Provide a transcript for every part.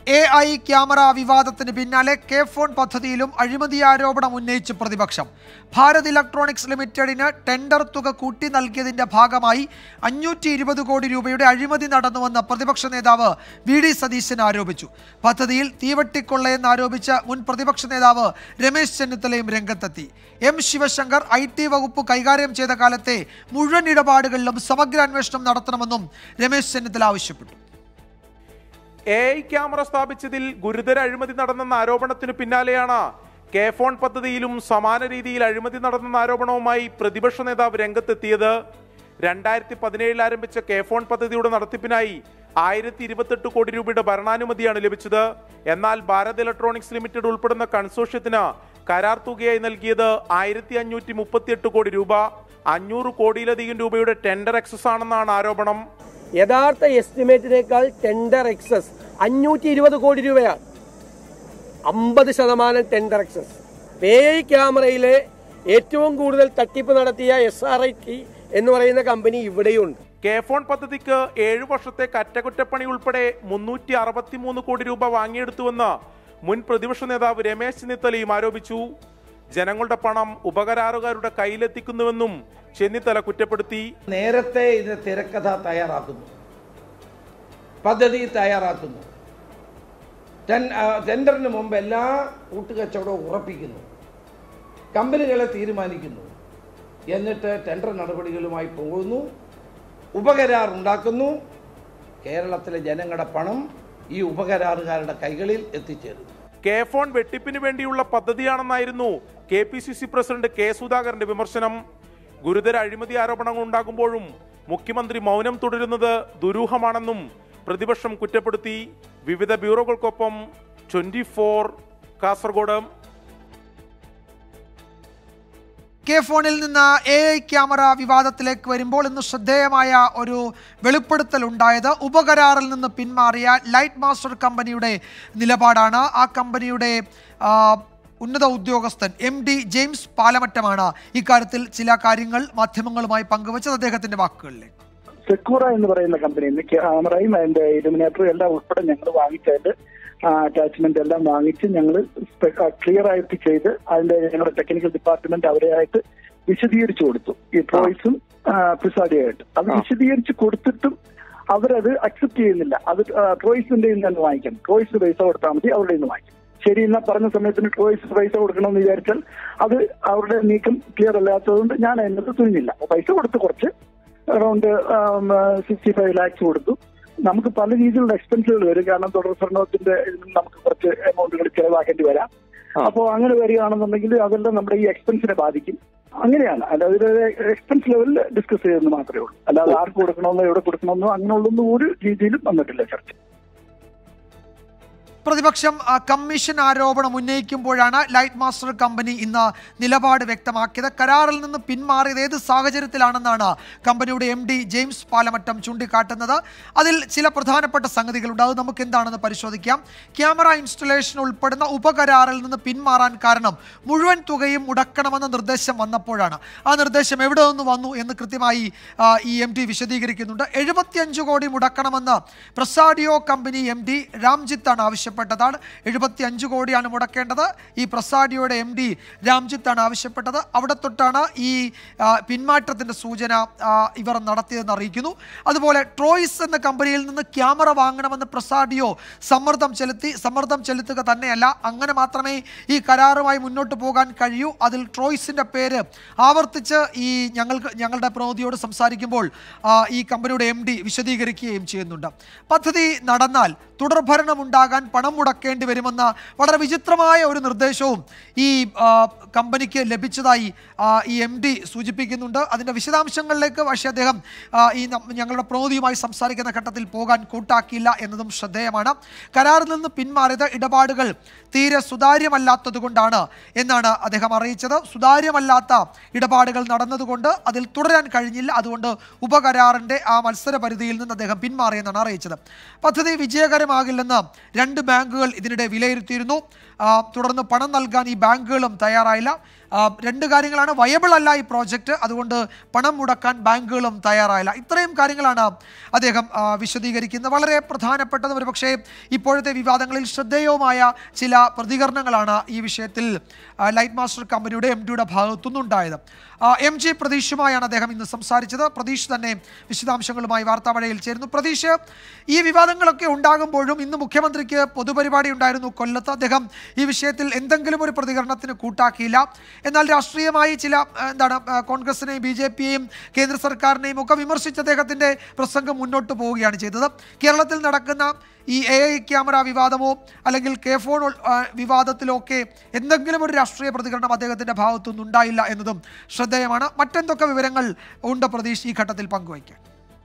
A I camera വിവാദത്തിന് പിന്നാലെ K phone പദ്ധതിയിലും അഴിമതി ആരോപണം ഉന്നയിച്ച് പ്രതിപക്ഷം ഭാരത് ഇലക്ട്രോണിക്സ് ലിമിറ്റഡിന് ടെൻഡർ തുക കൂട്ടി നൽകിയതിന്റെ ഭാഗമായി അഞ്ഞൂറ്റി ഇരുപത് കോടി രൂപയുടെ അഴിമതി നടന്നുവെന്ന് പ്രതിപക്ഷ നേതാവ് വി ഡി സതീശൻ ആരോപിച്ചു പദ്ധതിയിൽ തീവട്ടിക്കൊള്ളയെന്ന് ആരോപിച്ച മുൻ പ്രതിപക്ഷ നേതാവ് രമേശ് ചെന്നിത്തലയും രംഗത്തെത്തി എം ശിവശങ്കർ ഐ ടി വകുപ്പ് കൈകാര്യം ചെയ്ത കാലത്തെ മുഴുവൻ ഇടപാടുകളിലും സമഗ്ര അന്വേഷണം നടത്തണമെന്നും രമേശ് ചെന്നിത്തല ആവശ്യപ്പെട്ടു എ ഐ ക്യാമറ സ്ഥാപിച്ചതിൽ ഗുരുതര അഴിമതി നടന്നെന്ന ആരോപണത്തിനു പിന്നാലെയാണ് കെ ഫോൺ പദ്ധതിയിലും സമാന രീതിയിൽ അഴിമതി നടന്നെന്ന ആരോപണവുമായി പ്രതിപക്ഷ നേതാവ് രംഗത്തെത്തിയത് രണ്ടായിരത്തി പതിനേഴിൽ ആരംഭിച്ച കെ ഫോൺ പദ്ധതിയുടെ നടത്തിപ്പിനായി ആയിരത്തി ഇരുപത്തെട്ട് കോടി രൂപയുടെ ഭരണാനുമതിയാണ് ലഭിച്ചത് എന്നാൽ ഭാരത് ഇലക്ട്രോണിക്സ് ലിമിറ്റഡ് ഉൾപ്പെടുന്ന കൺസോഷ്യത്തിന് കരാർ തുകയായി നൽകിയത് ആയിരത്തി അഞ്ഞൂറ്റി മുപ്പത്തിയെട്ട് കോടി രൂപ അഞ്ഞൂറ് കോടിയിലധികം രൂപയുടെ ടെൻഡർ എക്സസ് ആണെന്നാണ് ആരോപണം യഥാർത്ഥ എസ്റ്റിമേറ്റിനേക്കാൾ ടെൻഡർ എക്സസ് അഞ്ഞൂറ്റി ഇരുപത് കോടി രൂപയാണ് അമ്പത് ശതമാനം ടെൻഡർ എക്സസ് എ ഐ ക്യാമറയിലെ ഏറ്റവും കൂടുതൽ തട്ടിപ്പ് നടത്തിയ എസ് ആർ ഐ ടി എന്ന് പറയുന്ന കമ്പനി ഇവിടെയുണ്ട് കെ ഫോൺ പദ്ധതിക്ക് ഏഴു വർഷത്തെ കറ്റകുറ്റപ്പണി ഉൾപ്പെടെ മുന്നൂറ്റി അറുപത്തിമൂന്ന് കോടി രൂപ വാങ്ങിയെടുത്തുവെന്ന് മുൻ പ്രതിപക്ഷ നേതാവ് രമേശ് ചെന്നിത്തലയും ആരോപിച്ചു ജനങ്ങളുടെ പണം ഉപകരാറുകാരുടെ കയ്യിലെത്തിക്കുന്നുവെന്നും ചെന്നിത്തല കുറ്റപ്പെടുത്തി നേരത്തെ ഇതിന് തിരക്കഥ തയ്യാറാക്കുന്നു പദ്ധതി തയ്യാറാക്കുന്നു ടെൻ- ആ, ടെൻഡറിന് മുമ്പ് എല്ലാ കൂട്ടുകച്ചവടവും ഉറപ്പിക്കുന്നു കമ്പനികളെ തീരുമാനിക്കുന്നു എന്നിട്ട് ടെൻഡർ നടപടികളുമായി പോകുന്നു ഉപകരാർ ഉണ്ടാക്കുന്നു കേരളത്തിലെ ജനങ്ങളുടെ പണം ഈ ഉപകരാറുകാരുടെ കൈകളിൽ എത്തിച്ചേരുന്നു കെ ഫോൺ വെട്ടിപ്പിന് വേണ്ടിയുള്ള പദ്ധതിയാണെന്നായിരുന്നു K P C C president K സുധാകരന്റെ വിമർശനം ഗുരുതര അഴിമതി ആരോപണങ്ങൾ ഉണ്ടാകുമ്പോഴും മുഖ്യമന്ത്രി മൗനം തുടരുന്നത് ദുരൂഹമാണെന്നും പ്രതിപക്ഷം കുറ്റപ്പെടുത്തി വിവിധ ബ്യൂറോകൾക്കൊപ്പം ട്വന്റി ഫോർ കാസർഗോഡ് കെ ഫോണിൽ നിന്ന് എ ഐ ക്യാമറ വിവാദത്തിലേക്ക് വരുമ്പോൾ ഇന്ന് ശ്രദ്ധേയമായ ഒരു വെളിപ്പെടുത്തൽ ഉണ്ടായത് ഉപകരാറിൽ നിന്ന് പിന്മാറിയ ലൈറ്റ് മാസ്റ്റർ കമ്പനിയുടെ നിലപാടാണ് ആ കമ്പനിയുടെ ആ, ഉന്നത ഉദ്യോഗസ്ഥൻ എം ഡി ജെയിംസ് പാലമറ്റമാണ് ഇക്കാര്യത്തിൽ ചില കാര്യങ്ങൾ മാധ്യമങ്ങളുമായി പങ്കുവച്ചത് അദ്ദേഹത്തിന്റെ വാക്കുകളിലേക്ക് സെക്യൂറ എന്ന് പറയുന്ന കമ്പനിയിൽ നിന്ന് ക്യാമറയും അതിന്റെ ഇലുമിനേറ്ററും എല്ലാം ഉൾപ്പെടെ ഞങ്ങൾ വാങ്ങിച്ചതിന്റെ അറ്റാച്ച്മെന്റ് എല്ലാം വാങ്ങിച്ച് ഞങ്ങൾ ക്ലിയർ ആയിട്ട് ചെയ്ത് അതിന്റെ ഞങ്ങളുടെ ടെക്നിക്കൽ ഡിപ്പാർട്ട്മെന്റ് അവരെയായിട്ട് വിശദീകരിച്ചു കൊടുത്തു ഈ ട്രോയ്സും പ്രിസാഡിയായിട്ട് അത് വിശദീകരിച്ച് കൊടുത്തിട്ടും അവരത് അക്സെപ്റ്റ് ചെയ്യുന്നില്ല അത് ട്രോയ്സിന്റെ തന്നെ വാങ്ങിക്കണം ട്രോയ്സ് പൈസ കൊടുത്താൽ മതി അവരുടെ നിന്ന് വാങ്ങിക്കും ശരി എന്നാ പറഞ്ഞ സമയത്തിന് ട്രോയ്സ് പൈസ കൊടുക്കണമെന്ന് വിചാരിച്ചാൽ അത് അവരുടെ നീക്കം ക്ലിയർ അല്ലാത്തതുകൊണ്ട് ഞാൻ അതിനകത്ത് തുനിഞ്ഞില്ല അപ്പൊ പൈസ കൊടുത്ത് കുറച്ച് അറൗണ്ട് സിക്സ്റ്റി ഫൈവ് ലാക്സ് കൊടുത്തു നമുക്ക് പല രീതിയിലുള്ള എക്സ്പെൻസുകൾ വരും കാരണം തുടർ സ്വർണ്ണത്തിന്റെ ഇതിൽ നിന്ന് നമുക്ക് കുറച്ച് എമൗണ്ടുകൾ ചിലവാക്കേണ്ടി വരാം അപ്പോൾ അങ്ങനെ വരികയാണെന്നുണ്ടെങ്കിൽ അതെല്ലാം നമ്മുടെ ഈ എക്സ്പെൻസിനെ ബാധിക്കും അങ്ങനെയാണ് അല്ലാതെ എക്സ്പെൻസ് ലെവലിൽ ഡിസ്കസ് ചെയ്തെന്ന് മാത്രമേ ഉള്ളൂ അല്ലാതെ ആർക്ക് കൊടുക്കണമെന്നോ എവിടെ കൊടുക്കണമെന്നോ അങ്ങനെയുള്ളൊന്നും ഒരു രീതിയിലും വന്നിട്ടില്ല ചർച്ച പ്രതിപക്ഷം ആ, കമ്മീഷൻ ആരോപണം ഉന്നയിക്കുമ്പോഴാണ് ലൈറ്റ് മാസ്റ്റർ കമ്പനി ഇന്ന് നിലപാട് വ്യക്തമാക്കിയത് കരാറിൽ നിന്ന് പിന്മാറിയത് ഏത് സാഹചര്യത്തിലാണെന്നാണ് കമ്പനിയുടെ എം ഡി ജെയിംസ് പാലമറ്റം ചൂണ്ടിക്കാട്ടുന്നത് അതിൽ ചില പ്രധാനപ്പെട്ട സംഗതികളുണ്ട് അത് നമുക്ക് എന്താണെന്ന് പരിശോധിക്കാം ക്യാമറ ഇൻസ്റ്റലേഷൻ ഉൾപ്പെടുന്ന ഉപകരാറിൽ നിന്ന് പിന്മാറാൻ കാരണം മുഴുവൻ തുകയും മുടക്കണമെന്ന നിർദ്ദേശം വന്നപ്പോഴാണ് ആ നിർദ്ദേശം എവിടെ നിന്ന് വന്നു എന്ന് കൃത്യമായി ആ, ഈ എം ഡി വിശദീകരിക്കുന്നുണ്ട് എഴുപത്തിയഞ്ച് കോടി മുടക്കണമെന്ന് പ്രസാഡിയോ കമ്പനി എം ഡി രാംജിത്താണ് ആവശ്യപ്പെട്ടതാണ് എഴുപത്തി അഞ്ച് കോടിയാണ് മുടക്കേണ്ടത് ഈ പ്രസാഡിയോയുടെ എം ഡി രാംജിത്താണ് ആവശ്യപ്പെട്ടത് അവിടെ തൊട്ടാണ് ഈ ആ, പിന്മാറ്റത്തിന്റെ സൂചന ആ, ഇവർ നടത്തിയതെന്ന് അറിയിക്കുന്നു അതുപോലെ ട്രോയ്സ് എന്ന കമ്പനിയിൽ നിന്ന് ക്യാമറ വാങ്ങണമെന്ന് പ്രസാഡിയോ സമ്മർദ്ദം ചെലുത്തി സമ്മർദ്ദം ചെലുത്തുക തന്നെയല്ല അങ്ങനെ മാത്രമേ ഈ കരാറുമായി മുന്നോട്ട് പോകാൻ കഴിയൂ അതിൽ ട്രോയ്സിന്റെ പേര് ആവർത്തിച്ച് ഈ ഞങ്ങൾക്ക് ഞങ്ങളുടെ പ്രതിനിധിയോട് സംസാരിക്കുമ്പോൾ ആ, ഈ കമ്പനിയുടെ എം ഡി വിശദീകരിക്കുകയും ചെയ്യുന്നുണ്ട് പദ്ധതി നടന്നാൽ തുടർഭരണം ഉണ്ടാകാൻ പണം മുടക്കേണ്ടി വരുമെന്ന വളരെ വിചിത്രമായ ഒരു നിർദ്ദേശവും ഈ ആ, കമ്പനിക്ക് ലഭിച്ചതായി ആ, ഈ എം ഡി സൂചിപ്പിക്കുന്നുണ്ട് അതിൻ്റെ വിശദാംശങ്ങളിലേക്ക് പക്ഷേ അദ്ദേഹം ആ, ഈ നം- ഞങ്ങളുടെ പ്രതിനിധിയുമായി സംസാരിക്കുന്ന ഘട്ടത്തിൽ പോകാൻ കൂട്ടാക്കിയില്ല എന്നതും ശ്രദ്ധേയമാണ് കരാറിൽ നിന്ന് പിന്മാറിയത് ഇടപാടുകൾ തീരെ സുതാര്യമല്ലാത്തത് കൊണ്ടാണ് എന്നാണ് അദ്ദേഹം അറിയിച്ചത് സുതാര്യമല്ലാത്ത ഇടപാടുകൾ നടന്നതുകൊണ്ട് അതിൽ തുടരാൻ കഴിഞ്ഞില്ല അതുകൊണ്ട് ഉപകരാറിൻ്റെ ആ മത്സര പരിധിയിൽ നിന്ന് അദ്ദേഹം പിന്മാറിയെന്നാണ് അറിയിച്ചത് പദ്ധതി വിജയകരമാകില്ലെന്ന് രണ്ട് ബാങ്കുകൾ ഇതിനിടെ വിലയിരുത്തിയിരുന്നു ആ, തുടർന്ന് പണം നൽകാൻ ഈ ബാങ്കുകളും തയ്യാറായില്ല ആ, രണ്ട് കാര്യങ്ങളാണ് വയബിൾ അല്ല ഈ പ്രോജക്റ്റ് അതുകൊണ്ട് പണം മുടക്കാൻ ബാങ്കുകളും തയ്യാറായില്ല ഇത്രയും കാര്യങ്ങളാണ് അദ്ദേഹം ആ, വിശദീകരിക്കുന്നത് വളരെ പ്രധാനപ്പെട്ടത് ഒരുപക്ഷേ ഇപ്പോഴത്തെ വിവാദങ്ങളിൽ ശ്രദ്ധേയവുമായ ചില പ്രതികരണങ്ങളാണ് ഈ വിഷയത്തിൽ ആ, ലൈറ്റ് മാസ്റ്റർ കമ്പനിയുടെ എം ഡിയുടെ ഭാഗത്തുനിന്നുണ്ടായത് ആ, എം ജി പ്രതീഷുമായാണ് അദ്ദേഹം ഇന്ന് സംസാരിച്ചത് പ്രതീഷ് തന്നെ വിശദാംശങ്ങളുമായി വാർത്താവഴയിൽ ചേരുന്നു പ്രതീഷ് ഈ വിവാദങ്ങളൊക്കെ ഉണ്ടാകുമ്പോഴും ഇന്ന് മുഖ്യമന്ത്രിക്ക് പൊതുപരിപാടി ഉണ്ടായിരുന്നു കൊല്ലത്ത് അദ്ദേഹം ഈ വിഷയത്തിൽ എന്തെങ്കിലും ഒരു പ്രതികരണത്തിന് കൂട്ടാക്കിയില്ല എന്നാൽ രാഷ്ട്രീയമായി ചില ആ, എന്താണ് ആ, കോൺഗ്രസിനെയും ബി ജെ പിയെയും കേന്ദ്ര സർക്കാരിനെയും ഒക്കെ വിമർശിച്ച് അദ്ദേഹത്തിൻ്റെ പ്രസംഗം മുന്നോട്ട് പോവുകയാണ് ചെയ്തത് കേരളത്തിൽ നടക്കുന്ന ഈ എ ഐ ക്യാമറ വിവാദമോ അല്ലെങ്കിൽ കെ ഫോൺ ഉൾ- ആ, വിവാദത്തിലോ ഒക്കെ എന്തെങ്കിലും ഒരു രാഷ്ട്രീയ പ്രതികരണം അദ്ദേഹത്തിൻ്റെ ഭാഗത്തുനിന്ന് ഉണ്ടായില്ല എന്നതും ശ്രദ്ധേയമാണ് മറ്റെന്തൊക്കെ വിവരങ്ങൾ ഉണ്ട് പ്രതീക്ഷ ഈ ഘട്ടത്തിൽ പങ്കുവയ്ക്കാൻ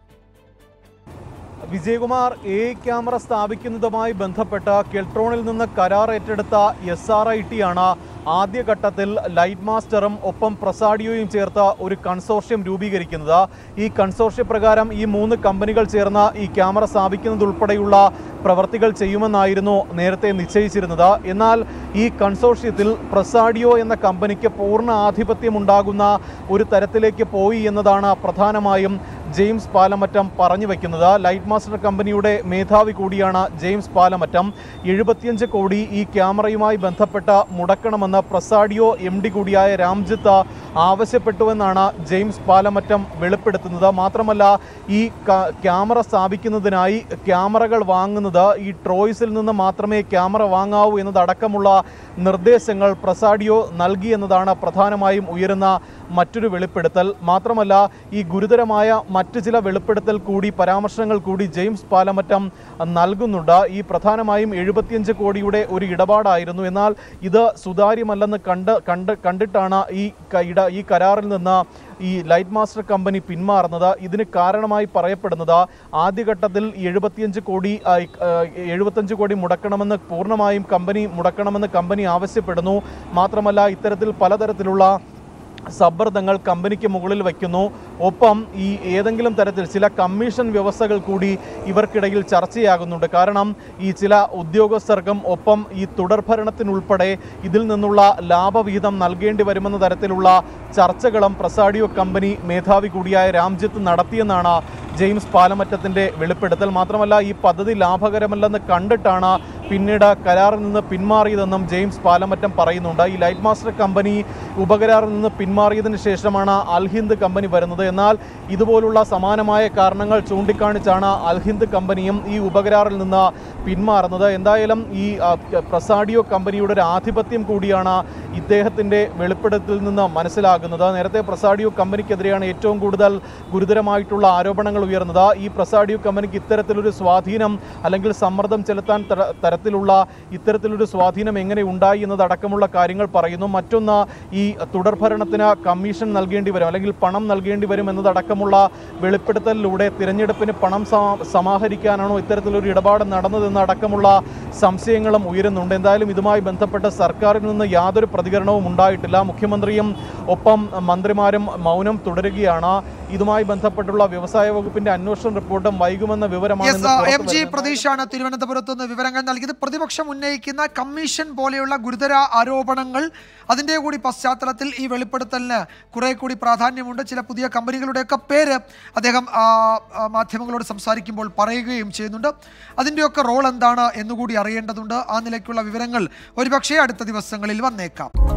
വിജയകുമാർ എ ക്യാമറ സ്ഥാപിക്കുന്നതുമായി ബന്ധപ്പെട്ട് കെൽട്രോണിൽ നിന്ന് കരാർ ഏറ്റെടുത്ത എസ് ആർ ഐ ടി ആണ് ആദ്യഘട്ടത്തിൽ ലൈറ്റ് മാസ്റ്ററും ഒപ്പം പ്രസാഡിയോയും ചേർത്ത് ഒരു കൺസോർഷ്യം രൂപീകരിക്കുന്നത് ഈ കൺസോർഷ്യ പ്രകാരം ഈ മൂന്ന് കമ്പനികൾ ചേർന്ന് ഈ ക്യാമറ സ്ഥാപിക്കുന്നതുൾപ്പെടെയുള്ള പ്രവർത്തികൾ ചെയ്യുമെന്നായിരുന്നു നേരത്തെ നിശ്ചയിച്ചിരുന്നത് എന്നാൽ ഈ കൺസോർഷ്യത്തിൽ പ്രസാഡിയോ എന്ന കമ്പനിക്ക് പൂർണ്ണ ആധിപത്യം ഉണ്ടാകുന്ന ഒരു തരത്തിലേക്ക് പോയി എന്നതാണ് പ്രധാനമായും ജെയിംസ് പാലമറ്റം പറഞ്ഞു വെക്കുന്നത് ലൈറ്റ് മാസ്റ്റർ കമ്പനിയുടെ മേധാവി കൂടിയാണ് ജെയിംസ് പാലമറ്റം എഴുപത്തിയഞ്ച് കോടി ഈ ക്യാമറയുമായി ബന്ധപ്പെട്ട് മുടക്കണമെന്ന് പ്രസാഡിയോ എം ഡി കൂടിയായ രാംജിത്ത് ആവശ്യപ്പെട്ടുവെന്നാണ് ജെയിംസ് പാലമറ്റം വെളിപ്പെടുത്തുന്നത് മാത്രമല്ല ഈ ക- ക്യാമറ സ്ഥാപിക്കുന്നതിനായി ക്യാമറകൾ വാങ്ങുന്നത് ഈ ട്രോയ്സിൽ നിന്ന് മാത്രമേ ക്യാമറ വാങ്ങാവൂ എന്നതടക്കമുള്ള നിർദ്ദേശങ്ങൾ പ്രസാഡിയോ നൽകി എന്നതാണ് പ്രധാനമായും ഉയരുന്ന മറ്റൊരു വെളിപ്പെടുത്തൽ മാത്രമല്ല ഈ ഗുരുതരമായ മറ്റു ചില വെളിപ്പെടുത്തൽ കൂടി പരാമർശങ്ങൾ കൂടി ജെയിംസ് പാലമറ്റം നൽകുന്നുണ്ട് ഈ പ്രധാനമായും എഴുപത്തിയഞ്ച് കോടിയുടെ ഒരു ഇടപാടായിരുന്നു എന്നാൽ ഇത് സുതാര്യമല്ലെന്ന് കണ്ട് കണ്ട് കണ്ടിട്ടാണ് ഈ ക- ഇട ഈ കരാറിൽ നിന്ന് ഈ ലൈറ്റ് മാസ്റ്റർ കമ്പനി പിന്മാറുന്നത് ഇതിന് കാരണമായി പറയപ്പെടുന്നത് ആദ്യഘട്ടത്തിൽ എഴുപത്തിയഞ്ച് കോടി ആ, ഈ, ആ, എഴുപത്തഞ്ച് കോടി മുടക്കണമെന്ന് പൂർണ്ണമായും കമ്പനി മുടക്കണമെന്ന് കമ്പനി ആവശ്യപ്പെടുന്നു മാത്രമല്ല ഇത്തരത്തിൽ പലതരത്തിലുള്ള സമ്മർദ്ദങ്ങൾ കമ്പനിക്ക് മുകളിൽ വയ്ക്കുന്നു ഒപ്പം ഈ ഏതെങ്കിലും തരത്തിൽ ചില കമ്മീഷൻ വ്യവസ്ഥകൾ കൂടി ഇവർക്കിടയിൽ ചർച്ചയാകുന്നുണ്ട് കാരണം ഈ ചില ഉദ്യോഗസ്ഥർക്കും ഒപ്പം ഈ തുടർഭരണത്തിനുൾപ്പെടെ ഇതിൽ നിന്നുള്ള ലാഭവിഹിതം നൽകേണ്ടി വരുമെന്ന തരത്തിലുള്ള ചർച്ചകളും പ്രസാഡിയോ കമ്പനി മേധാവി കൂടിയായ രാംജിത്ത് നടത്തിയെന്നാണ് ജെയിംസ് പാലമറ്റത്തിന്റെ വെളിപ്പെടുത്തൽ മാത്രമല്ല ഈ പദ്ധതി ലാഭകരമല്ലെന്ന് കണ്ടിട്ടാണ് പിന്നീട് കരാറിൽ നിന്ന് പിന്മാറിയതെന്നും ജെയിംസ് പാലമറ്റം പറയുന്നുണ്ട് ഈ ലൈറ്റ് മാസ്റ്റർ കമ്പനി ഉപകരാറിൽ നിന്ന് പിന്മാറിയതിനു ശേഷമാണ് അൽഹിന്ദ് കമ്പനി വരുന്നത് എന്നാൽ ഇതുപോലുള്ള സമാനമായ കാരണങ്ങൾ ചൂണ്ടിക്കാണിച്ചാണ് അൽഹിന്ദ് കമ്പനിയും ഈ ഉപകരാറിൽ നിന്ന് പിന്മാറുന്നത് എന്തായാലും ഈ ആ, പ്രസാഡിയോ കമ്പനിയുടെ ഒരു ആധിപത്യം കൂടിയാണ് ഇദ്ദേഹത്തിൻ്റെ വെളിപ്പെടുത്തലിൽ നിന്ന് മനസ്സിലാകുന്നത് നേരത്തെ പ്രസാഡിയോ കമ്പനിക്കെതിരെയാണ് ഏറ്റവും കൂടുതൽ ഗുരുതരമായിട്ടുള്ള ആരോപണങ്ങൾ ഉയർന്നത് ഈ പ്രസാഡിയോ കമ്പനിക്ക് ഇത്തരത്തിലൊരു സ്വാധീനം അല്ലെങ്കിൽ സമ്മർദ്ദം ചെലുത്താൻ തര- തരത്തിലുള്ള ഇത്തരത്തിലൊരു സ്വാധീനം എങ്ങനെ ഉണ്ടായി എന്നതടക്കമുള്ള കാര്യങ്ങൾ പറയുന്നു മറ്റൊന്ന് ഈ തുടർഭരണത്തിന് കമ്മീഷൻ നൽകേണ്ടി വരും അല്ലെങ്കിൽ പണം നൽകേണ്ടി വരും എന്നതടക്കമുള്ള വെളിപ്പെടുത്തലിലൂടെ തിരഞ്ഞെടുപ്പിന് പണം സമാ- സമാഹരിക്കാനാണോ ഇത്തരത്തിലൊരു ഇടപാട് നടന്നതെന്നടക്കമുള്ള സംശയങ്ങളും ഉയരുന്നുണ്ട് എന്തായാലും ഇതുമായി ബന്ധപ്പെട്ട് സർക്കാരിൽ നിന്ന് യാതൊരു പ്രതികരണവും ഉണ്ടായിട്ടില്ല മുഖ്യമന്ത്രിയും ഒപ്പം മന്ത്രിമാരും മൗനം തുടരുകയാണ് ഇതുമായി ബന്ധപ്പെട്ടുള്ള വ്യവസായ വകുപ്പിന്റെ അന്വേഷണ റിപ്പോർട്ടും വൈകുമെന്ന വിവരമാണ് യെസ് ഇന്ന് പുറത്ത് എം ജി വരുന്നത്. പ്രതീഷാണ് തിരുവനന്തപുരത്ത് നിന്ന് വിവരങ്ങൾ നൽകിയത് പ്രതിപക്ഷം ഉന്നയിക്കുന്ന കമ്മീഷൻ പോലെയുള്ള ഗുരുതര ആരോപണങ്ങൾ അതിൻ്റെ കൂടി പശ്ചാത്തലത്തിൽ ഈ വെളിപ്പെടുത്തലിന് കുറെ കൂടി പ്രാധാന്യമുണ്ട് ചില പുതിയ കമ്പനികളുടെയൊക്കെ പേര് അദ്ദേഹം ആ, ആ, മാധ്യമങ്ങളോട് സംസാരിക്കുമ്പോൾ പറയുകയും ചെയ്യുന്നുണ്ട് അതിൻ്റെയൊക്കെ റോൾ എന്താണ് എന്നുകൂടി അറിയേണ്ടതുണ്ട് ആ നിലയ്ക്കുള്ള വിവരങ്ങൾ ഒരുപക്ഷേ അടുത്ത ദിവസങ്ങളിൽ വന്നേക്കാം